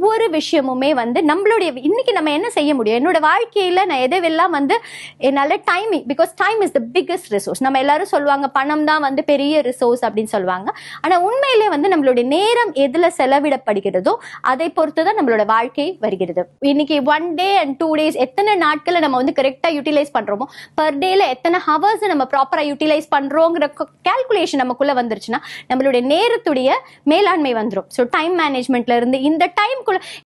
ஒவ்வொரு விஷயமுமே வந்து நம்மளுடைய இன்னைக்கு நம்ம என்ன செய்ய முடியும் என்னோட வாழ்க்கையில நான் எதெல்லாம் வந்து என்னால time because time is the biggest resource நம்ம எல்லாரும் சொல்லுவாங்க பணம் தான் வந்து பெரிய ரிசோர்ஸ் அப்படின்னு சொல்லுவாங்க ஆனா உண்மையிலே வந்து நம்மளுடைய நேரம் எதுல செலவிடப்படுகிறதோ அதை பொறுத்து தான் நம்மளோட வாழ்க்கை வருகிறது இன்னைக்கு one day and two days எத்தனை நாட்களை நம்ம வந்து கரெக்டா யூட்டிலைஸ் பண்றோமோ பர் டேல எத்தனை ஹவர்ஸ் நம்ம ப்ராப்பரா யூட்டிலைஸ் பண்றோங்கிற கால்குலேஷன் நமக்குள்ள வந்துருச்சுன்னா நம்மளுடைய நேரத்துடைய மேலாண்மை வந்துரும் ஸோ டைம் மேனேஜ்மெண்ட்ல இருந்து இந்த டைம்குள்ள